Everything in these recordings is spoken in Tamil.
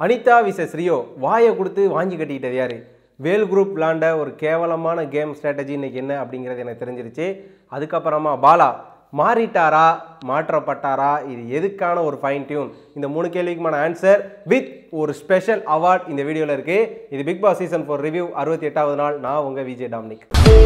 அனிதா விசஸ் ரியோ வாயை கொடுத்து வாங்கி கட்டிக்கிட்டது யாரு வேல் குரூப் விளாண்ட ஒரு கேவலமான கேம் ஸ்ட்ராட்டஜி இன்னைக்கு என்ன அப்படிங்கிறது எனக்கு தெரிஞ்சிருச்சு அதுக்கப்புறமா பாலா மாறிட்டாரா மாற்றப்பட்டாரா இது எதுக்கான ஒரு ஃபைன் டியூன் இந்த மூணு கேள்விக்குமான ஆன்சர் வித் ஒரு ஸ்பெஷல் அவார்ட் இந்த வீடியோவில் இருக்கு இது Bigg Boss season four review அறுபத்தி எட்டாவது நாள் நான் உங்க விஜய் டாமினிக்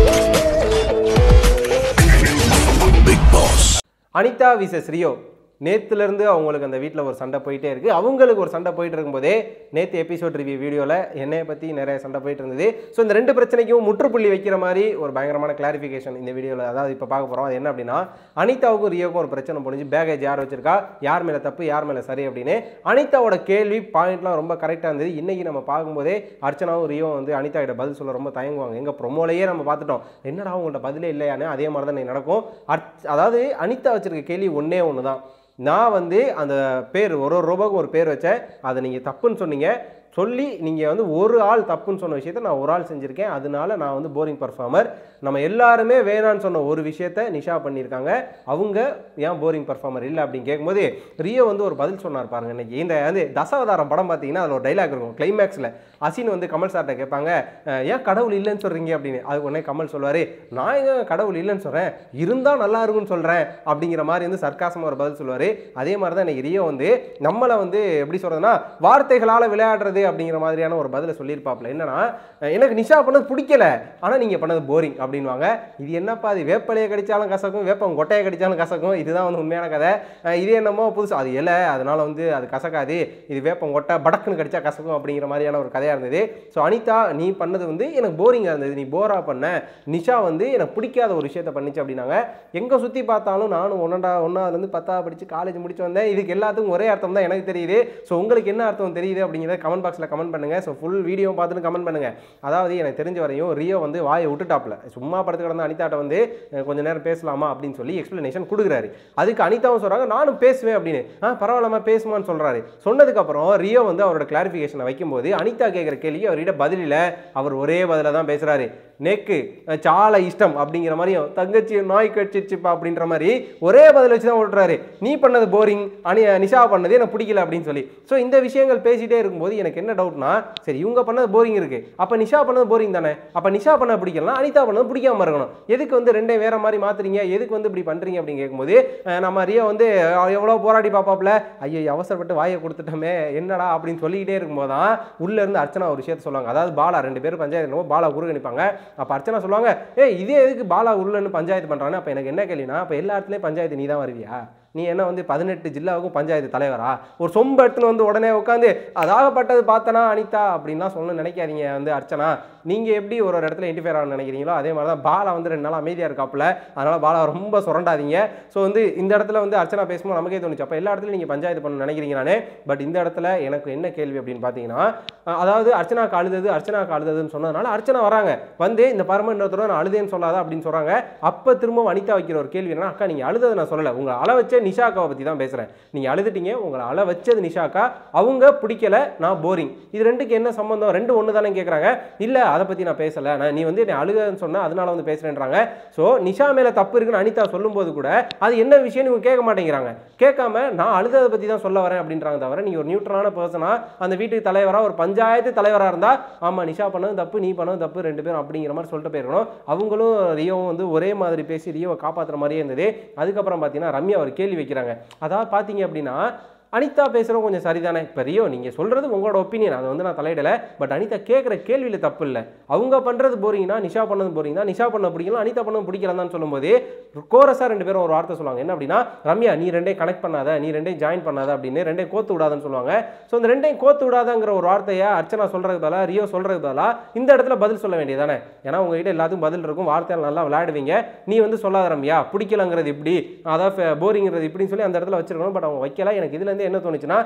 அனிதா விசஸ் ரியோ நேத்துலேருந்து அவங்களுக்கு அந்த வீட்டில் ஒரு சண்டை போயிட்டே இருக்குது அவங்களுக்கு ஒரு சண்டை போயிட்டு இருக்கும்போதே நேற்று எபிசோட் ரிவ்யூ வீடியோவில் என்னைய பற்றி நிறைய சண்டை போயிட்டு இருந்தது ஸோ இந்த ரெண்டு பிரச்சனைக்கும் முற்றுப்புள்ளி வைக்கிற மாதிரி ஒரு பயங்கரமான கிளாரிஃபிகேஷன் இந்த வீடியோவில் அதாவது இப்போ பார்க்க போகிறோம் அது என்ன அப்படின்னா அனிதாவுக்கும் ரியோக்கும் ஒரு பிரச்சனை முடிஞ்சு பேகேஜ் யார் வச்சிருக்கா யார் மேலே தப்பு யார் மேலே சரி அப்படின்னு அனிதாவோட கேள்வி பாயிண்ட்லாம் ரொம்ப கரெக்டாக இருந்தது இன்னைக்கு நம்ம பார்க்கும்போதே அர்ச்சனாவும் ரியோ வந்து அனிதா கிட்ட பதில் சொல்ல ரொம்ப தயங்குவாங்க எங்கள் ப்ரொமோலையே நம்ம பார்த்துட்டோம் என்னடா அவங்கள்ட்ட பதிலே இல்லையானு அதே மாதிரி தான் இன்னைக்கு நடக்கும் அர்ச்- அதாவது அனிதா வச்சிருக்க கேள்வி ஒன்றே ஒன்று தான் நான் வந்து அந்த பேர் ஒரு ஒரு ரூபாய்க்கு ஒரு பேர் வச்சேன் அதை நீங்கள் தப்புன்னு சொன்னீங்க சொல்லி நீங்கள் வந்து ஒரு ஆள் தப்புன்னு சொன்ன விஷயத்த நான் ஒரு ஆள் செஞ்சுருக்கேன் அதனால நான் வந்து போரிங் பர்ஃபார்மர் நம்ம எல்லாருமே வேணான்னு சொன்ன ஒரு விஷயத்த நிஷா பண்ணியிருக்காங்க அவங்க ஏன் போரிங் பர்ஃபார்மர் இல்லை அப்படின்னு கேட்கும்போது ரியோ வந்து ஒரு பதில் சொன்னார் பாருங்க இன்னைக்கு இந்த வந்து தசாவதாரம் படம் பார்த்தீங்கன்னா அதில் ஒரு டைலாக் இருக்கும் கிளைமேக்ஸில் அசின் வந்து கமல் சார்கிட்ட கேட்பாங்க "அஹ், ஏன் கடவுள் இல்லைன்னு சொல்கிறீங்க அப்படின்னு அதுக்கு உடனே கமல் சொல்லுவார் நான் எங்க கடவுள் இல்லைன்னு சொல்கிறேன் இருந்தால் நல்லா இருக்கும்னு சொல்கிறேன் அப்படிங்கிற மாதிரி வந்து சர்க்காசமாக ஒரு பதில் சொல்லுவார் அதே மாதிரி தான் இன்னைக்கு ரியோ வந்து நம்மளை வந்து எப்படி சொல்கிறதுனா வார்த்தைகளால் விளையாடுறது அப்படிங்கிற மாதிரியான ஒரு பதிலை சொல்லியிருப்பாப்புல என்னன்னா அஹ், எனக்கு நிஷா பண்ணது பிடிக்கல ஆனால் நீங்கள் பண்ணது போரிங் அப்படின்வாங்க இது என்னப்பா அது வேப்பலையை கடிச்சாலும் கசக்கும் வேப்பம் கொட்டையை கடிச்சாலும் கசக்கும் இதுதான் வந்து உண்மையான கதை அஹ், இது என்னமோ புதுசு அது இலை அதனால வந்து அது கசக்காது இது வேப்பம் கொட்டை படக்குன்னு கடிச்சா கசக்கும் அப்படிங்கிற மாதிரியான ஒரு கதையாக இருந்தது ஸோ அனிதா நீ பண்ணது வந்து எனக்கு போரிங்காக இருந்தது நீ போரா பண்ண நிஷா வந்து எனக்கு பிடிக்காத ஒரு விஷயத்த பண்ணிச்சு அப்படின்னாங்க எங்கே சுற்றி பார்த்தாலும் நானும் ஒன்னண்டா ஒன்றாவதுலேருந்து பத்தாவது படித்து காலேஜ் முடிச்சு வந்தேன் இதுக்கு எல்லாத்துக்கும் ஒரே அர்த்தம் தான் எனக்கு தெரியுது ஸோ உங்களுக்கு என்ன அர்த்தம் தெரியுது அப்படிங்கிறத கமெண்ட் பாக்ஸில் கமெண்ட் பண்ணுங்கள் ஸோ ஃபுல் வீடியோ பார்த்துட்டு கமெண்ட் பண்ணுங்கள் அதாவது எனக்கு தெரிஞ்ச வரையும் ரியோ வந்து வாயை விட்டுட்டாப்ல சும்மா படுத்து கிடந்த அனிதாட்ட வந்து அஹ், கொஞ்ச நேரம் பேசலாமா அப்படின்னு சொல்லி எக்ஸ்பிளனேஷன் கொடுக்குறாரு அதுக்கு அனிதாவும் சொல்கிறாங்க நானும் பேசுவேன் அப்படின்னு ஆ பரவாயில்லாம பேசுமான்னு சொல்கிறாரு சொன்னதுக்கப்புறம் ரியோ வந்து அவரோட கிளாரிஃபிகேஷனை வைக்கும்போது அனிதா கேட்குற கேள்வி அவர்கிட்ட பதிலில் அவர் ஒரே பதில தான் பேசுகிறாரு நெக்கு அஹ், சால இஷ்டம் அப்படிங்கிற மாதிரியும் தங்கச்சி நாய் கட்சிச்சுப்பா அப்படின்ற மாதிரி ஒரே பதில் வச்சு தான் ஓட்டுறாரு நீ பண்ணது போரிங் அனி நிஷா பண்ணது எனக்கு பிடிக்கல அப்படின்னு சொல்லி ஸோ இந்த விஷயங்கள் பேசிட்டே இருக்கும்போது எனக்கு என்ன டவுட்னா சரி இவங்க பண்ணது போரிங் இருக்கு அப்போ நிஷா பண்ணது போரிங் தானே அப்போ நிஷா பண்ண பிடிக்கலாம் அனிதா பண்ணது பிடிக்காம இருக்கணும் எதுக்கு வந்து ரெண்டே வேற மாதிரி மாத்துறீங்க எதுக்கு வந்து இப்படி பண்றீங்க அப்படின்னு கேட்கும்போது அஹ், நம்ம ரியா வந்து அஹ், எவ்வளோ போராடி பார்ப்பாப்ல ஐயோ அவசரப்பட்டு வாயை கொடுத்துட்டோமே என்னடா அப்படின்னு சொல்லிக்கிட்டே இருக்கும்போது தான் உள்ள இருந்து அர்ச்சனா ஒரு விஷயத்த சொல்லுவாங்க அதாவது பாலா ரெண்டு பேரும் பஞ்சாயத்து என்னமோ பாலா குறுகணிப்பாங்க அப்போ அர்ச்சனா சொல்லுவாங்க ஏய் இதே எதுக்கு பாலா உள்ளன்னு பஞ்சாயத்து பண்ணுறான்னு அப்போ எனக்கு என்ன கேள்வினா அப்போ எல்லா இடத்துலையும் பஞ்சாயத்து நீ தான் வருவியா நீ என்ன வந்து பதினெட்டு ஜில்லாவுக்கும் பஞ்சாயத்து தலைவரா ஒரு சொம்பு எடுத்துன்னு வந்து உடனே உட்காந்து அதாகப்பட்டது பார்த்தனா அனிதா அப்படின்லாம் சொல்லணும்னு நினைக்காதீங்க வந்து அர்ச்சனா நீங்கள் எப்படி ஒரு ஒரு இடத்துல இன்டிஃபேர் ஆகணும்னு நினைக்கிறீங்களோ அதே மாதிரி தான் பாலா வந்து ரெண்டு நாள் அமைதியாக இருக்காப்புல அதனால் பாலா ரொம்ப சுரண்டாதீங்க ஸோ வந்து இந்த இடத்துல வந்து அர்ச்சனா பேசும்போது நமக்கே தோணுச்சு அப்போ எல்லா இடத்துலையும் நீங்கள் பஞ்சாயத்து பண்ண நினைக்கிறீங்க நானே பட் இந்த இடத்துல எனக்கு என்ன கேள்வி அப்படின்னு பார்த்தீங்கன்னா அஹ் அதாவது அர்ச்சனா அழுதது அர்ச்சனா அழுததுன்னு சொன்னதுனால அர்ச்சனா வராங்க வந்து இந்த பரம இன்னொருத்தர் நான் அழுதேன்னு சொல்லாத அப்படின்னு சொல்கிறாங்க அப்போ திரும்ப அனிதா வைக்கிற ஒரு கேள்வி என்னன்னா அக்கா நீங்கள் அழுததை நான் சொல்லலை உங்களை அழ வச்ச நிஷாக்காவை பற்றி தான் பேசுகிறேன் நீங்கள் அழுதுட்டீங்க உங்களை அழ வச்சது நிஷாக்கா அவங்க பிடிக்கல நான் போரிங் இது ரெண்டுக்கு என்ன சம்பந்தம் ரெண்டு ஒன்று தானே கேட்குறாங்க இல்லை அதை பற்றி நான் பேசலை நான் நீ வந்து என்னை அழுகன்னு சொன்ன அதனால வந்து பேசுகிறேன்றாங்க ஸோ நிஷா மேலே தப்பு இருக்குன்னு அனிதா சொல்லும்போது கூட அது என்ன விஷயம்னு இவங்க கேட்க மாட்டேங்கிறாங்க கேட்காம நான் அழுததை பற்றி தான் சொல்ல வரேன் அப்படின்றாங்க தவிர நீ ஒரு நியூட்ரலான பர்சனா அந்த வீட்டுக்கு தலைவராக ஒரு பஞ்சாயத்து தலைவராக இருந்தால் ஆமாம் நிஷா பண்ணது தப்பு நீ பண்ணது தப்பு ரெண்டு பேரும் அப்படிங்கிற மாதிரி சொல்லிட்டு போயிருக்கணும் அவங்களும் ரியோவும் வந்து ஒரே மாதிரி பேசி ரியோவை காப்பாற்றுற மாதிரியே இருந்தது அதுக்கப்புறம் பார்த்தீங்கன்னா ரம்யா ஒரு கேள்வி வைக்கிறாங்க அதாவது பார்த்தீங்க அப்படின்னா அனிதா பேசுகிறோம் கொஞ்சம் சரிதானே இப்போ ரியோ நீங்கள் சொல்கிறது உங்களோட ஒப்பீனியன் அதை வந்து நான் தலையிடலை பட் அனிதா கேட்குற கேள்வியில் தப்பு இல்லை அவங்க பண்ணுறது போறீங்கன்னா நிஷா பண்ணது போறீங்கன்னா நிஷா பண்ண பிடிக்கலாம் அனிதா பண்ணது பிடிக்கலாம் தான் சொல்லும்போது கோரஸாக ரெண்டு பேரும் ஒரு வார்த்தை சொல்லுவாங்க என்ன அப்படின்னா ரம்யா நீ ரெண்டையும் கனெக்ட் பண்ணாத நீ ரெண்டையும் ஜாயின் பண்ணாத அப்படின்னு ரெண்டையும் கோத்து விடாதன்னு சொல்லுவாங்க ஸோ இந்த ரெண்டையும் கோத்து விடாதங்கிற ஒரு வார்த்தையை அர்ச்சனா சொல்கிறது பதிலா ரியோ சொல்கிறது பதிலா இந்த இடத்துல பதில் சொல்ல வேண்டியதானே ஏன்னா உங்ககிட்ட எல்லாத்துக்கும் பதில் இருக்கும் வார்த்தையால் நல்லா விளையாடுவீங்க நீ வந்து சொல்லாத ரம்யா பிடிக்கலங்கிறது இப்படி அதாவது போரிங்கிறது இப்படின்னு சொல்லி அந்த இடத்துல வச்சிருக்கணும் பட் அவங்க வைக்கல எனக்கு இதுலேருந்து என்ன தோணுச்சுன்னா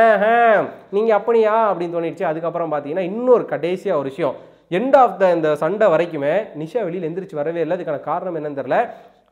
நீங்கள் அப்படியா அப்படின்னு தோணிடுச்சு அதுக்கப்புறம் பார்த்தீங்கன்னா இன்னொரு கடைசியாக ஒரு விஷயம் எண்ட் ஆஃப் த இந்த சண்டை வரைக்குமே நிஷா வெளியில் எந்திரிச்சு வரவே இல்லை அதுக்கான காரணம் என்னன்னு தெரியல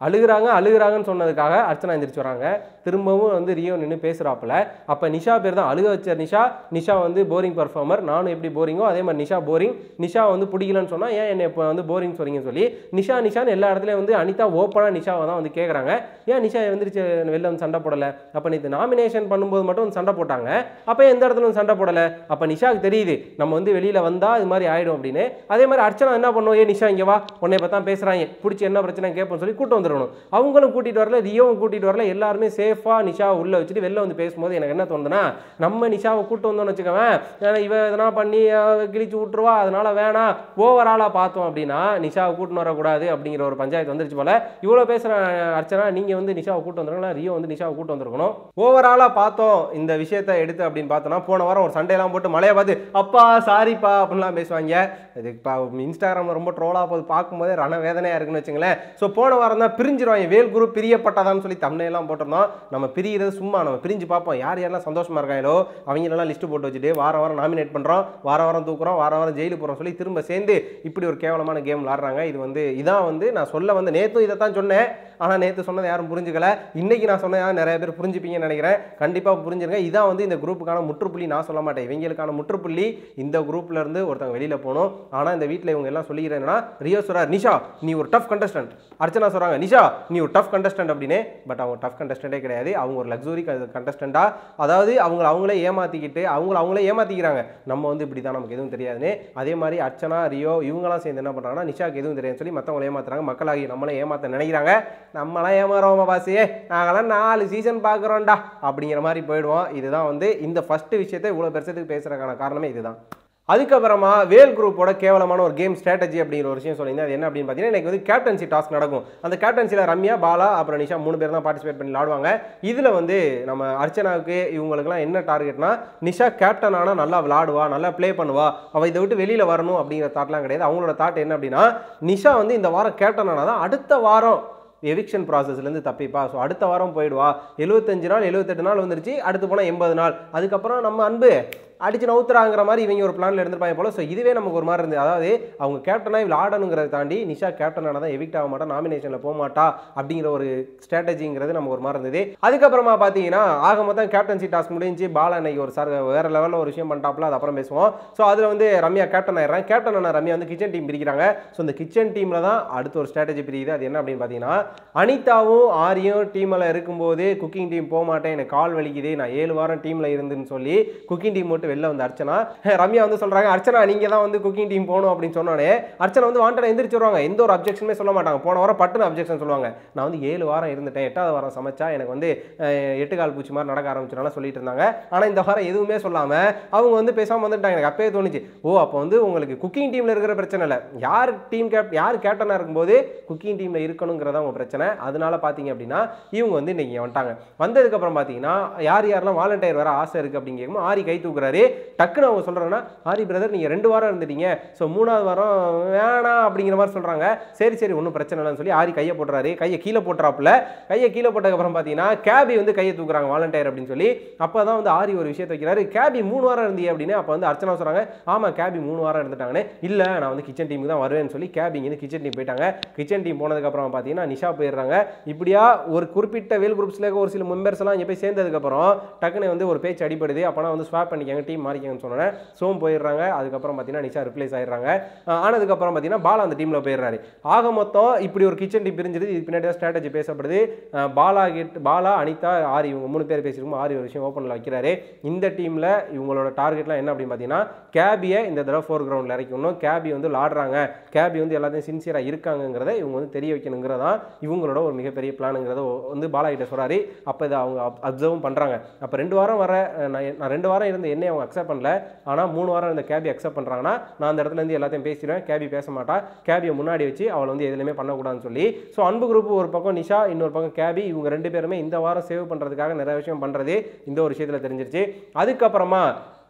அழுகுறாங்க அழுகுறாங்கன்னு சொன்னதுக்காக அர்ச்சனா எந்திரிச்சு வராங்க திரும்பவும் வந்து ரியோ நின்று பேசுகிறாப்புல அப்போ நிஷா பேர் தான் அழுக வச்ச நிஷா நிஷா வந்து போரிங் பர்ஃபார்மர் நானும் எப்படி போரிங்கோ அதே மாதிரி நிஷா போரிங் நிஷா வந்து பிடிக்கலன்னு சொன்னால் ஏன் என்னை இப்போ வந்து போரிங் சொல்றீங்கன்னு சொல்லி நிஷா நிஷான்னு எல்லா இடத்துலையும் வந்து அனிதா ஓப்பனாக நிஷாவை தான் வந்து கேட்குறாங்க ஏன் நிஷா எந்திரிச்சு வெளில வந்து சண்டை போடலை அப்போ நேற்று நாமினேஷன் பண்ணும்போது மட்டும் வந்து சண்டை போட்டாங்க அப்போ எந்த இடத்துல வந்து சண்டை போடலை அப்போ நிஷாவுக்கு தெரியுது நம்ம வந்து வெளியில் வந்தால் இது மாதிரி ஆயிடும் அப்படின்னு அதே மாதிரி அர்ச்சனா என்ன பண்ணுவோம் ஏ நிஷா இங்கே வா உன்னை பார்த்தா பேசுகிறாங்க பிடிச்சி என்ன பிரச்சனை கேட்போம்னு சொல்லி கூட்டு வந்துடணும் அவங்களும் கூட்டிகிட்டு வரல ரியோவும் கூட்டிகிட்டு வரல எல்லாருமே சேஃபாக நிஷாவை உள்ளே வச்சுட்டு வெளில வந்து பேசும்போது எனக்கு என்ன தோணுதுன்னா நம்ம நிஷாவை கூட்டு வந்தோம்னு வச்சுக்கோவேன் ஏன்னா இவ எதனா பண்ணி அஹ், கிழிச்சு விட்டுருவா அதனால வேணாம் ஓவராலாக பார்த்தோம் அப்படின்னா நிஷாவை கூட்டின்னு வரக்கூடாது அப்படிங்கிற ஒரு பஞ்சாயத்து வந்துருச்சு போல இவ்வளோ பேசுகிற அர்ச்சனா நீங்கள் வந்து நிஷாவை கூட்டு வந்துருக்கலாம் ரியோ வந்து நிஷாவை கூட்டு வந்திருக்கணும் ஓவராலாக பார்த்தோம் இந்த விஷயத்தை எடுத்து அப்படின்னு பார்த்தோன்னா போன வாரம் ஒரு சண்டையெல்லாம் போட்டு மழையை பார்த்து அப்பா சாரிப்பா அப்படின்லாம் பேசுவாங்க இது இப்போ இன்ஸ்டாகிராமில் ரொம்ப ட்ரோலாக போது பார்க்கும்போதே ரண வேதனையாக இருக்குன்னு வச்சுங்களேன் ஸோ போன வாரம் தான் பிரிஞ்சிருவாங்க வேல் குரூப் பிரியப்பட்டதான்னு சொல்லி தமிழ்லாம் போட்டிருந்தோம் நம்ம பிரிகிறது சும்மா நம்ம பிரிஞ்சு பார்ப்போம் யார் யாரெல்லாம் சந்தோஷமா இருக்காங்களோ அவங்களெல்லாம் லிஸ்ட்டு போட்டு வச்சுட்டு வாரம் வாரம் நாமினேட் பண்ணுறோம் வாரம் வாரம் தூக்குறோம் வாரம் வாரம் ஜெயிலு போகிறோம் சொல்லி திரும்ப சேர்ந்து இப்படி ஒரு கேவலமான கேம் விளாட்றாங்க இது வந்து இதான் வந்து நான் சொல்ல வந்து நேற்றும் இதை தான் சொன்னேன் ஆனால் நேற்று சொன்னதை யாரும் புரிஞ்சுக்கல இன்னைக்கு நான் சொன்னதை நிறைய பேர் புரிஞ்சுப்பீங்கன்னு நினைக்கிறேன் கண்டிப்பாக புரிஞ்சிருங்க இதான் வந்து இந்த குரூப்புக்கான முற்றுப்புள்ளி நான் சொல்ல மாட்டேன் இவங்களுக்கான முற்றுப்புள்ளி இந்த குரூப்ல இருந்து ஒருத்தவங்க வெளியில் போகணும் ஆனால் இந்த வீட்டில் இவங்க எல்லாம் சொல்லிக்கிறேன்னா ரியோ சொல்றார் நிஷா நீ ஒரு டஃப் கண்டஸ்டன்ட் அர்ச்சனா சொல்கிறாங்க நிஷா நீ ஒரு டஃப் கண்டஸ்டன்ட் அப்படின்னு பட் அவங்க டஃப் கண்டஸ்டன்டே கிடையாது அவங்க ஒரு லக்ஸுரி கண்டஸ்டண்டா அதாவது அவங்கள அவங்களே ஏமாத்திக்கிட்டு அவங்கள அவங்களே ஏமாத்திக்கிறாங்க நம்ம வந்து இப்படி தான் நமக்கு எதுவும் தெரியாதுன்னு அதே மாதிரி அர்ச்சனா ரியோ இவங்கலாம் சேர்ந்து என்ன பண்ணுறாங்கன்னா நிஷாக்கு எதுவும் தெரியாதுன்னு சொல்லி மற்றவங்களை ஏமாத்துறாங்க மக்களாகி நம்மளே ஏமாத்த நினைக்கிறாங்க நம்மளாம் ஏமாறோமா பாசியே நாங்களாம் நாலு சீசன் பார்க்குறோம்டா அப்படிங்கிற மாதிரி போயிடுவோம் இதுதான் வந்து இந்த ஃபர்ஸ்ட் விஷயத்தை இவ்வளோ பெருசத்துக்கு பேசுறதுக்கான காரணமே இதுதான் அதுக்கப்புறமா வேல் குரூப்போட கேவலமான ஒரு கேம் ஸ்ட்ராட்டஜி அப்படிங்கிற ஒரு விஷயம் சொல்லியிருந்தேன் அது என்ன அப்படின்னு பார்த்தீங்கன்னா எனக்கு வந்து கேப்டன்சி டாஸ்க் நடக்கும் அந்த கேப்டன்சியில் ரம்யா பாலா அப்புறம் நிஷா மூணு பேர் தான் பார்ட்டிசிபேட் பண்ணி விளாடுவாங்க இதில் வந்து நம்ம அர்ச்சனாவுக்கு இவங்களுக்குலாம் என்ன டார்கெட்னா நிஷா கேப்டன் ஆனால் நல்லா விளாடுவா நல்லா ப்ளே பண்ணுவா அவள் இதை விட்டு வெளியில் வரணும் அப்படிங்கிற தாட்லாம் கிடையாது அவங்களோட தாட் என்ன அப்படின்னா நிஷா வந்து இந்த வாரம் கேப்டன் ஆனால் தான் அடுத்த வாரம் எவிக்ஷன் ப்ராசஸ்லேருந்து தப்பிப்பா ஸோ அடுத்த வாரம் போயிடுவா எழுபத்தஞ்சு நாள் எழுபத்தெட்டு நாள் வந்துருச்சு அடுத்து போனால் எண்பது நாள் அதுக்கப்புறம் நம்ம அன்பு அடிச்சு நவுத்துறாங்கிற மாதிரி இவங்க ஒரு பிளானில் இருந்திருப்பாங்க போல ஸோ இதுவே நமக்கு ஒரு மாதிரி இருந்தது அதாவது அவங்க கேப்டனாக இவ்வளோ ஆடணுங்கிறத தாண்டி நிஷா கேப்டன் ஆனால் தான் எவிக்ட் ஆக மாட்டா நாமினேஷனில் போக மாட்டா அப்படிங்கிற ஒரு ஸ்ட்ராட்டஜிங்கிறது நமக்கு ஒரு மாதிரி இருந்தது அதுக்கப்புறமா பார்த்தீங்கன்னா ஆக மொத்தம் கேப்டன்சி டாஸ்க் முடிஞ்சு பாலா இன்னைக்கு ஒரு சார் வேற லெவலில் ஒரு விஷயம் பண்ணிட்டாப்ல அது அப்புறம் பேசுவோம் ஸோ அதில் வந்து ரம்யா கேப்டன் ஆயிடுறாங்க கேப்டன் ஆன ரம்யா வந்து கிச்சன் டீம் பிரிக்கிறாங்க ஸோ இந்த கிச்சன் டீமில் தான் அடுத்த ஒரு ஸ்ட்ராட்டஜி பிரியுது அது என்ன அப்படின்னு பார்த்தீங்கன்னா அனிதாவும் ஆரியும் டீமில் இருக்கும்போது குக்கிங் டீம் போக மாட்டேன் எனக்கு கால் வலிக்குது நான் ஏழு வாரம் டீமில் இருந்துன்னு சொல்லி குக்கிங் டீம் மட்டும் வெளில வந்து அர்ச்சனா ரம்யா வந்து சொல்கிறாங்க அர்ச்சனா நீங்கள் தான் வந்து குக்கிங் டீம் போகணும் அப்படின்னு சொன்னோடனே அர்ச்சனா வந்து வாண்டடா எந்திரிச்சு வருவாங்க எந்த ஒரு அப்ஜெக்ஷனுமே சொல்ல மாட்டாங்க போன வாரம் பட்டுன்னு அப்ஜெக்ஷன் சொல்லுவாங்க நான் வந்து ஏழு வாரம் இருந்துட்டேன் எட்டாவது வாரம் சமைச்சா எனக்கு வந்து அஹ், எட்டு கால் பூச்சி மாதிரி நடக்க ஆரம்பிச்சினால சொல்லிட்டு இருந்தாங்க ஆனால் இந்த வாரம் எதுவுமே சொல்லாமல் அவங்க வந்து பேசாமல் வந்துட்டாங்க எனக்கு அப்பவே தோணுச்சு ஓ அப்போ வந்து உங்களுக்கு குக்கிங் டீமில் இருக்கிற பிரச்சனை இல்லை யார் டீம் கேப் யார் கேப்டனாக இருக்கும்போது குக்கிங் டீமில் இருக்கணுங்கிறதா உங்கள் பிரச்சனை அதனால பார்த்தீங்க அப்படின்னா இவங்க வந்து இன்னைக்கு வந்துட்டாங்க வந்ததுக்கப்புறம் பார்த்தீங்கன்னா யார் யாரெல்லாம் வாலண்டியர் வர ஆசை இருக்குது அப்படின்னு கேட்கும்போது ஆரி கை தூக்குறாரு டக்குன்னு அவங்க சொல்கிறாங்கன்னா ஆரி பிரதர் நீங்கள் ரெண்டு வாரம் இருந்துட்டீங்க ஸோ மூணாவது வாரம் வேணாம் அப்படிங்கிற மாதிரி சொல்கிறாங்க சரி சரி ஒன்றும் பிரச்சனை இல்லைன்னு சொல்லி ஆரி கையை போட்டுறாரு கையை கீழே போட்டுறாப்புல கையை கீழே போட்டதுக்கப்புறம் பார்த்தீங்கன்னா கேபி வந்து கையை தூக்குறாங்க வாலண்டியர் அப்படின்னு சொல்லி அப்போ தான் வந்து ஆரி ஒரு விஷயத்தை வைக்கிறாரு கேபி மூணு வாரம் இருந்தீங்க அப்படின்னு அப்போ வந்து அர்ச்சனா சொல்கிறாங்க ஆமாம் கேபி மூணு வாரம் இருந்துட்டாங்கன்னு இல்லை நான் வந்து கிச்சன் டீமுக்கு தான் வருவேன்னு சொல்லி கேபி இங்கே கிச்சன் டீம் போயிட்டாங்க கிச்சன் டீம் போனதுக்கப்புறம் பார்த்தீங்கன்னா நிஷா போயிடுறாங்க இப்படியா ஒரு குறிப்பிட்ட வேல் குரூப்ஸில் ஒரு சில மெம்பர்ஸ் எல்லாம் இங்கே போய் சேர்ந்ததுக்கப்புறம் டக்குன்னு வந்து ஒரு பேச்சு அடிப்படுது அப்போனா வந்து ஸ்வாப் பண்ணிக்கங்க டீம் மாறிக்கங்கன்னு சொன்னேன் சோம் போயிடுறாங்க அதுக்கப்புறம் பார்த்தீங்கன்னா நிஷா ரிப்ளேஸ் ஆயிடுறாங்க ஆஹ் ஆனதுக்கப்புறம் பார்த்தீங்கன்னா பாலா அந்த டீமில் போயிடுறாரு ஆக மொத்தம் இப்படி ஒரு கிச்சன் டீம் பிரிஞ்சிருது இது பின்னாடி தான் ஸ்ட்ராட்டஜி பேசப்படுது ஆஹ் பாலா கிட்ட பாலா அனிதா ஆரி இவங்க மூணு பேர் பேசியிருக்கோம் ஆரி ஒரு விஷயம் ஓப்பனில் வைக்கிறாரு இந்த டீமில் இவங்களோட டார்கெட்லாம் என்ன அப்படின்னு பார்த்தீங்கன்னா கேபியை இந்த தடவை ஃபோர் கிரவுண்டில் இறக்கணும் கேபி வந்து விளாடுறாங்க கேபி வந்து எல்லாத்தையும் சின்சியராக இருக்காங்கங்கிறத இவங்க வந்து தெரிய வைக்கணுங்கிறதான் இவங்களோட ஒரு மிகப்பெரிய பிளானுங்கிறத வந்து பாலா கிட்ட சொல்றாரு அப்போ இதை அவங்க அப்சர்வும் பண்ணுறாங்க அப்போ ரெண்டு வாரம் வர அஹ், நான் நான் ரெண்டு வாரம் இருந்த என்னை அவங்க அக்செப்ட் பண்ணல ஆனால் மூணு வாரம் இந்த கேபி அக்செப்ட் பண்ணுறாங்கன்னா நான் அந்த இடத்துல இருந்து எல்லாத்தையும் பேசிடுவேன் கேபி பேச மாட்டா கேபியை முன்னாடி வச்சு அவளை வந்து எதுலையுமே பண்ணக்கூடாதுன்னு சொல்லி ஸோ அன்பு குரூப் ஒரு பக்கம் நிஷா இன்னொரு பக்கம் கேபி இவங்க ரெண்டு பேருமே இந்த வாரம் சேவ் பண்ணுறதுக்காக நிறைய விஷயம் பண்ணுறது இந்த ஒரு விஷயத்தில் தெரிஞ்சிருச்சு அதுக்கப்புறமா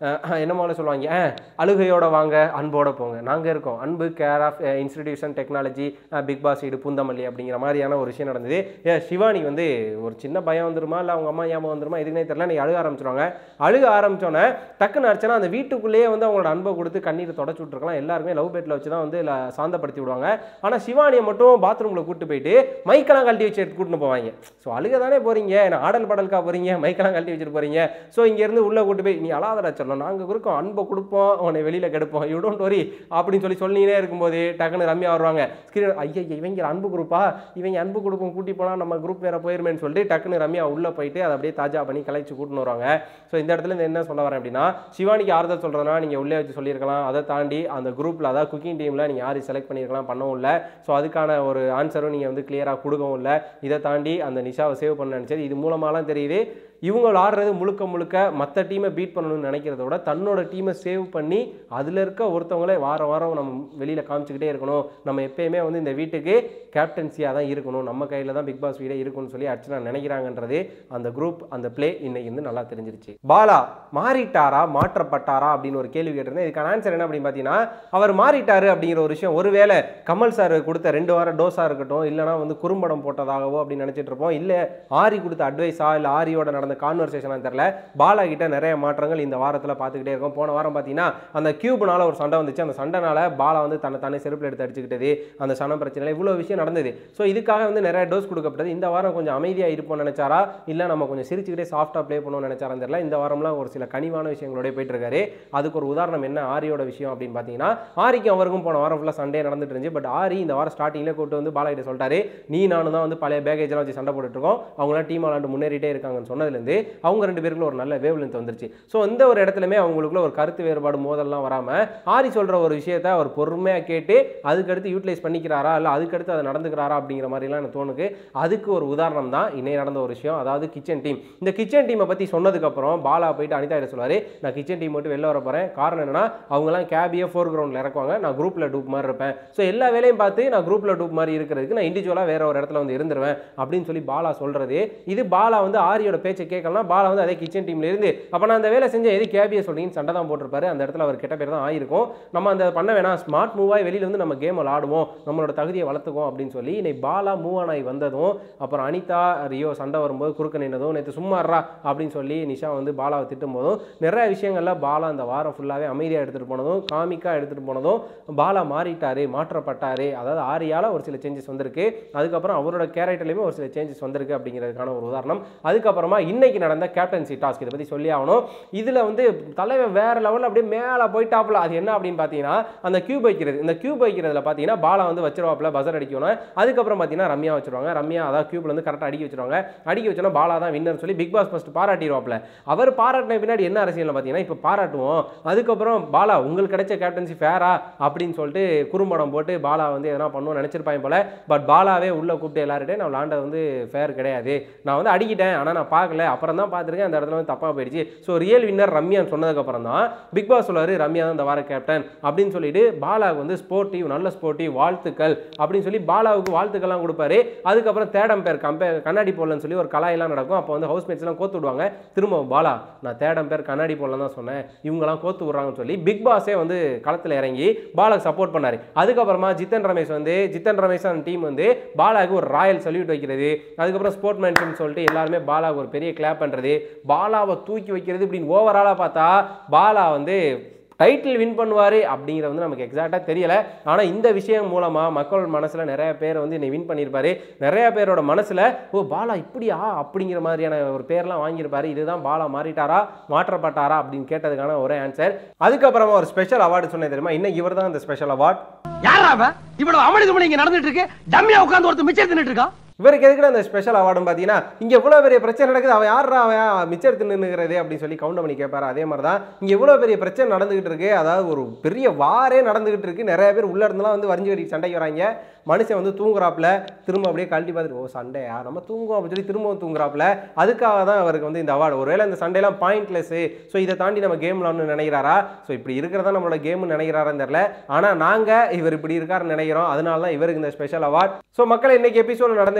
அஹ், என்ன முதல்ல சொல்லுவாங்க அஹ், அழுகையோட வாங்க அன்போட போங்க நாங்கள் இருக்கோம் அன்பு care of institution technology Bigg Boss வீடு பூந்தமல்லி அப்படிங்கிற மாதிரியான ஒரு விஷயம் நடந்தது ஏ சிவானி வந்து ஒரு சின்ன பயம் வந்துருமா இல்லை அவங்க அம்மா ஞாபகம் வந்துருமா எதுக்குனே தெரியல நீ அழுக ஆரம்பிச்சிருவாங்க அழுக ஆரம்பிச்சோன்னே டக்குன்னு அடிச்சனா அந்த வீட்டுக்குள்ளேயே வந்து அவங்களோட அன்பை கொடுத்து கண்ணீரை தொடச்சு விட்ருக்கலாம் எல்லாருமே லவ் பேட்டில் வச்சு தான் வந்து ல- சாந்தப்படுத்தி விடுவாங்க ஆனால் சிவானியை மட்டும் பாத்ரூமில் கூட்டு போயிட்டு மைக்கெல்லாம் கழட்டி வச்சு எடுத்து கூட்டின்னு போவாங்க ஸோ அழுக தானே போறீங்க என்ன ஆடல் பாடலுக்கா போறீங்க மைக்கெல்லாம் கழட்டி வச்சுட்டு போறீங்க ஸோ இங்கேருந்து உள்ளே கூட்டு போய் நீ அழாதடா சொல்லணும் நாங்கள் இருக்கோம் அன்பை கொடுப்போம் உன்னை வெளியில் கெடுப்போம் யூ டோன்ட் வரி அப்படின்னு சொல்லி சொல்லினே இருக்கும்போது டக்குன்னு ரம்யா வருவாங்க ஸ்கிரீன் ஐயா இவங்க அன்பு குரூப்பா இவங்க அன்பு குரூப்பும் கூட்டி போனால் நம்ம குரூப் வேற போயிருமேன்னு சொல்லிட்டு டக்குன்னு ரம்யா உள்ளே போயிட்டு அதை அப்படியே தாஜா பண்ணி கலைச்சு கூட்டின்னு வருவாங்க ஸோ இந்த இடத்துல இருந்து என்ன சொல்ல வரேன் அப்படின்னா சிவானிக்கு ஆறுதல் சொல்கிறதுனா நீங்கள் உள்ளே வச்சு சொல்லியிருக்கலாம் அதை தாண்டி அந்த குரூப்பில் அதாவது குக்கிங் டீமில் நீங்கள் யாரையும் செலக்ட் பண்ணியிருக்கலாம் பண்ணவும் இல்லை ஸோ அதுக்கான ஒரு ஆன்சரும் நீங்கள் வந்து கிளியராக கொடுக்கவும் இல்லை இதை தாண்டி அந்த நிஷாவை சேவ் பண்ண நினச்சது இது மூலமாலாம் தெரியுது இவங்க ஆடுறது முழுக்க முழுக்க மற்ற டீமை பீட் பண்ணணும்னு நினைக்கிறத விட தன்னோட டீமை சேவ் பண்ணி அதில் இருக்க ஒருத்தவங்களே வாரம் வாரம் நம்ம வெளியில் காமிச்சிக்கிட்டே இருக்கணும் நம்ம எப்பயுமே வந்து இந்த வீட்டுக்கு கேப்டன்சியாக தான் இருக்கணும் நம்ம கையில் தான் பிக் பாஸ் வீடே இருக்கும்னு சொல்லி அர்ச்சனா நினைக்கிறாங்கன்றது அந்த குரூப் அந்த ப்ளே இன்னைக்கு வந்து நல்லா தெரிஞ்சிருச்சு பாலா மாறிட்டாரா மாற்றப்பட்டாரா அப்படின்னு ஒரு கேள்வி கேட்டிருந்தேன் இதுக்கான ஆன்சர் என்ன அப்படின்னு பார்த்தீங்கன்னா அவர் மாறிட்டாரு அப்படிங்கிற ஒரு விஷயம் ஒருவேளை கமல் சார் கொடுத்த ரெண்டு வாரம் டோஸாக இருக்கட்டும் இல்லைனா வந்து குறும்படம் போட்டதாகவோ அப்படின்னு நினச்சிட்டு இருப்போம் இல்லை ஆரி கொடுத்த அட்வைஸா இல்லை ஆரியோட நடந்த கான்வர்சேஷனாக தெரில பாலா கிட்ட நிறைய மாற்றங்கள் இந்த வாரத்தில் பார்த்துக்கிட்டே இருக்கோம் போன வாரம் பார்த்தீங்கன்னா அந்த கியூப்னால ஒரு சண்டை வந்துச்சு அந்த சண்டைனால பாலா வந்து தன்னை தானே செருப்பில் எடுத்து அடிச்சுக்கிட்டது அந்த சனம் பிரச்சனையில் இவ்வளோ விஷயம் நடந்தது ஸோ இதுக்காக வந்து நிறைய டோஸ் கொடுக்கப்பட்டது இந்த வாரம் கொஞ்சம் அமைதியாக இருப்போம்னு நினைச்சாரா இல்லை நம்ம கொஞ்சம் சிரிச்சுக்கிட்டே சாஃப்டாக ப்ளே பண்ணணும்னு நினைச்சாரான்னு தெரியல இந்த வாரம்லாம் ஒரு சில கனிவான விஷயங்களோட போயிட்டு இருக்காரு அதுக்கு ஒரு உதாரணம் என்ன ஆரியோட விஷயம் அப்படின்னு பார்த்தீங்கன்னா ஆரிக்கும் அவருக்கும் போன வாரம் ஃபுல்லாக சண்டே நடந்துட்டு இருந்துச்சு பட் ஆரி இந்த வாரம் ஸ்டார்டிங்கில் கூட்டு வந்து பாலா கிட்ட சொல்லிட்டாரு நீ நானும் தான் வந்து பழைய பேக்கேஜ்லாம் வச்சு சண்டை போட்டுட்டு இருக்கோம் அவங்களாம் டீம் விளாண்டு முன்னேறிட்டே இருக்காங்கன்னு சொன்னதுலேருந்து அவங்க ரெண்டு பேருக்குள்ள ஒரு நல்ல வேவ் லென்த் வந்துருச்சு ஸோ இந்த ஒரு இடத்துலமே அவங்களுக்குள்ள ஒரு கருத்து வேறுபாடு மோதல்லாம் வராமல் ஆரி சொல்கிற ஒரு விஷயத்த அவர் பொறுமையாக கேட்டு அதுக்கடுத்து யூட்டிலைஸ் பண்ணிக்கிறாரா இல்லை அதுக்கடுத்து அதை நடந்துக்கிறாரா அப்படிங்கிற மாதிரிலாம் எனக்கு தோணுக்கு அதுக்கு ஒரு உதாரணம் தான் இன்னைக்கு நடந்த ஒரு விஷயம் அதாவது கிச்சன் டீம் இந்த கிச்சன் டீமை பற்றி சொன்னதுக்கப்புறம் பாலா போயிட்டு அனிதா கிட்ட சொல்லுவார் நான் கிச்சன் டீம் மட்டும் வெளில வர போகிறேன் காரணம் என்னன்னா அவங்கலாம் கேபியை ஃபோர் கிரவுண்டில் இறக்குவாங்க நான் குரூப்பில் டூப் மாதிரி இருப்பேன் ஸோ எல்லா வேலையும் பார்த்து நான் குரூப்பில் டூப் மாதிரி இருக்கிறதுக்கு நான் இண்டிவிஜுவலாக வேற ஒரு இடத்துல வந்து இருந்துருவேன் அப்படின்னு சொல்லி பாலா சொல்கிறது இது பாலா வந்து ஆரியோட பேச்சை கேட்கலாம் பாலா வந்து அதே கிச்சன் டீம்ல இருந்து அப்போ நான் அந்த வேலை செஞ்ச எது கேபியை சொல்றீங்கன்னு சண்டை தான் போட்டிருப்பாரு அந்த இடத்துல அவர் கெட்ட பேர் தான் ஆயிருக்கும் நம்ம அந்த பண்ண வேணாம் ஸ்மார்ட் மூவாய் வெளியில வந்து நம்ம கேம் விளாடுவோம் நம்மளோட தகுதியை வளர்த்துக்குவோம் அப்படின்னு சொல்லி இன்னைக்கு பாலா மூவ் ஆன் ஆகி வந்ததும் அப்புறம் அனிதா ரியோ சண்டை வரும்போது குறுக்க நின்றதும் நேற்று சும்மாறா அப்படின்னு சொல்லி நிஷா வந்து பாலாவை திட்டும் போதும் நிறைய விஷயங்கள்ல பாலா அந்த வாரம் ஃபுல்லாகவே அமைதியாக எடுத்துகிட்டு போனதும் காமிக்காக எடுத்துகிட்டு போனதும் பாலா மாறிட்டாரு மாற்றப்பட்டாரு அதாவது ஆரியால ஒரு சில சேஞ்சஸ் வந்திருக்கு அதுக்கப்புறம் அவரோட கேரக்டர்லையுமே ஒரு சில சேஞ்சஸ் வந்திருக்கு அப்படிங்கிறதுக்கான ஒரு உதாரணம் அதுக்கப்புறமா இன்னைக்கு நடந்த கேப்டன்சி டாஸ்க் இதை பற்றி சொல்லி ஆகணும் இதில் வந்து தலைவன் வேற லெவலில் அப்படியே மேலே போயிட்டாப்புல அது என்ன அப்படின்னு பார்த்தீங்கன்னா அந்த கியூப் வைக்கிறது இந்த கியூப் வைக்கிறதுல பார்த்தீங்கன்னா பாலா வந்து வச்சிருவாப்புல பசர் அடிக்கணும் அதுக்கப்புறம் பார்த்தீங்கன்னா ரம்யா வச்சிருவாங்க ரம்யா அதாவது கியூப்ல வந்து கரெக்டாக அடிக்க வச்சிருவாங்க அடிக்க வச்சோன்னா பாலா தான் வின்னர் சொல்லி பிக் பாஸ் ஃபர்ஸ்ட் பாராட்டிடுவாப்புல அவர் பாராட்டின பின்னாடி என்ன அரசியல் பார்த்தீங்கன்னா இப்போ பாராட்டுவோம் அதுக்கப்புறம் பாலா உங்களுக்கு கிடைச்ச கேப்டன்சி ஃபேரா அப்படின்னு சொல்லிட்டு குறும்படம் போட்டு பாலா வந்து எதனா பண்ணுவோம் நினச்சிருப்பாங்க போல பட் பாலாவே உள்ள கூப்பிட்டு எல்லார்கிட்டையும் நான் விளாண்டது வந்து ஃபேர் கிடையாது நான் வந்து அடிக்கிட்டேன் ஆனால் நான் பார்க்கல அப்புறம் தான் பார்த்துருக்கேன் அந்த இடத்துல வந்து தப்பாக போயிடுச்சு ஸோ ரியல் வின்னர் ரம்யான்னு சொன்னதுக்கப்புறம் தான் பிக் பாஸ் சொல்லுவார் ரம்யா தான் இந்த வார கேப்டன் அப்படின்னு சொல்லிட்டு பாலாவுக்கு வந்து ஸ்போர்ட்டிவ் நல்ல ஸ்போர்ட்டிவ் வாழ்த்துக்கள் அப்படின்னு சொல்லி பாலாவுக்கு வாழ்த்துக்கள்லாம் கொடுப்பாரு அதுக்கப்புறம் தேடம் பேர் கம்பே கண்ணாடி போடலன்னு சொல்லி ஒரு கலாயெல்லாம் நடக்கும் அப்போ வந்து ஹவுஸ்மேட்ஸ்லாம் கோத்து விடுவாங்க திரும்ப பாலா நான் தேடம் பேர் கண்ணாடி போடலாம் தான் சொன்னேன் இவங்கெல்லாம் கோத்து விட்றாங்கன்னு சொல்லி பிக் பாஸே வந்து களத்தில் இறங்கி பாலாக்கு சப்போர்ட் பண்ணாரு அதுக்கப்புறமா ஜித்தன் ரமேஷ் வந்து ஜித்தன் ரமேஷ் அந்த டீம் வந்து பாலாவுக்கு ஒரு ராயல் சல்யூட் வைக்கிறது அதுக்கப்புறம் ஸ்போர்ட்மேன்ஷிப்னு சொல்லிட்டு எல்லாருமே பாலாவுக்கு ஒரு பெரிய கிளாப் பண்ணுறது பாலாவை தூக்கி வைக்கிறது இப்படின்னு ஓவராலாக பார்த்தா பாலா வந்து டைட்டில் வின் பண்ணுவார் அப்படிங்கிறது வந்து நமக்கு எக்ஸாக்டாக தெரியல ஆனால் இந்த விஷயம் மூலமாக மக்கள் மனசில் நிறைய பேர் வந்து என்னை வின் பண்ணியிருப்பாரு நிறைய பேரோட மனசில் ஓ பாலா இப்படியா அப்படிங்கிற மாதிரியான ஒரு பேர்லாம் வாங்கியிருப்பாரு இதுதான் பாலா மாறிட்டாரா மாற்றப்பட்டாரா அப்படின்னு கேட்டதுக்கான ஒரே ஆன்சர் அதுக்கப்புறமா ஒரு ஸ்பெஷல் அவார்டு சொன்னேன் தெரியுமா இன்னும் இவர் தான் இந்த ஸ்பெஷல் அவார்ட் யாரா அவன் இவ்வளவு அமளிதுமணி இங்க நடந்துட்டு இருக்கு டம்மியா உட்கார்ந்து ஒருத்தர் மிச்சம் தின்னுட்டு இருக்கான் இவருக்கு எதுக்குடா அந்த ஸ்பெஷல் அவார்டுன்னு பார்த்தீங்கன்னா இங்கே இவ்வளோ பெரிய பிரச்சனை நடக்குது அவன் யாரா அவன் மிச்சர் தின்னுங்கிறதே அப்படின்னு சொல்லி கவுண்ட் பண்ணி கேட்பாரு அதே மாதிரி தான் இங்கே இவ்வளோ பெரிய பிரச்சனை நடந்துகிட்டு இருக்கு அதாவது ஒரு பெரிய வாரே நடந்துகிட்டு இருக்கு நிறைய பேர் உள்ள இருந்தெல்லாம் வந்து வரிஞ்சு வரி சண்டைக்கு வராங்க மனுஷன் வந்து தூங்குறாப்புல திரும்ப அப்படியே கழட்டி பார்த்துட்டு ஓ சண்டையா நம்ம தூங்குவோம் அப்படின்னு சொல்லி திரும்பவும் தூங்குறாப்புல அதுக்காக தான் அவருக்கு வந்து இந்த அவார்டு ஒருவேளை இந்த சண்டையெல்லாம் பாயிண்ட்லெஸ் ஸோ இதை தாண்டி நம்ம கேம் விளாட்னு நினைக்கிறாரா ஸோ இப்படி இருக்கிறதா நம்மளோட கேம்னு நினைக்கிறாரான்னு தெரியல ஆனால் நாங்கள் இவர் இப்படி இருக்காருன்னு நினைக்கிறோம் அதனால தான் இவருக்கு இந்த ஸ்பெஷல் அவார்ட் ஸோ மக்கள் இன்னைக்கு எபிசோட நடந்த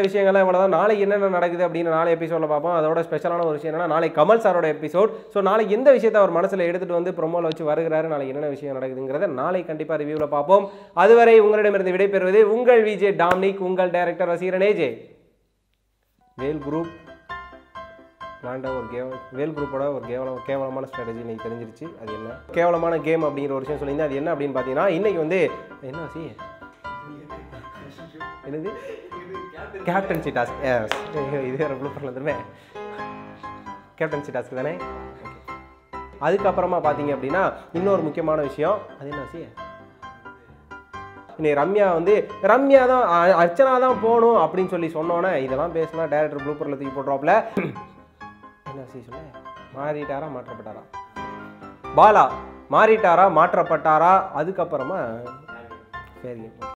விஷயங்கள்லாம் இவ்வளோதான் நாளைக்கு என்னென்ன நடக்குது அப்படின்னு நாளை எபிசோடில் பார்ப்போம் அதோட ஸ்பெஷலான ஒரு விஷயம் என்னன்னா நாளைக்கு கமல் சாரோட எபிசோட் ஸோ நாளைக்கு எந்த விஷயத்தை அவர் மனசில் எடுத்துகிட்டு வந்து ப்ரொமோல வச்சு வருகிறாரு நாளைக்கு என்னென்ன விஷயம் நடக்குதுங்கிறத நாளைக்கு கண்டிப்பாக ரிவ்யூவில் பார்ப்போம் அதுவரை உங்களிடமிருந்து விடைபெறுவது உங்கள் விஜே டாம்னிக் உங்கள் director Vaseeran AJ Vel group விளாண்ட ஒரு கேம் வேல் குரூப்போட ஒரு கேவலம் கேவலமான ஸ்ட்ராட்டஜி இன்னைக்கு தெரிஞ்சிருச்சு அது என்ன கேவலமான கேம் அப்படிங்கிற ஒரு விஷயம் சொல்லியிருந்தேன் அது என்ன அப்படின்னு பார்த்தீங்கன்னா இன்னைக்கு வந்து என்ன வசி என்னது கேப்டன்சி டாஸ்க் எஸ் இது வேறு ப்ளூ பண்ணல திரும்ப கேப்டன்சி டாஸ்க் தானே அதுக்கப்புறமா பார்த்தீங்க அப்படின்னா இன்னொரு முக்கியமான விஷயம் அது என்ன வசி இன்னைக்கு ரம்யா வந்து ரம்யா தான் அ- அர்ச்சனா தான் போகணும் அப்படின்னு சொல்லி சொன்னோன்னே இதெல்லாம் பேசினா டேரக்டர் ப்ளூப்பரில் தூக்கி போட்டுருவாப்ல என்ன செய்ய சொல்ல மாறிட்டாரா மாற்றப்பட்டாரா பாலா மாறிட்டாரா மாற்றப்பட்டாரா அதுக்கப்புறமா சரி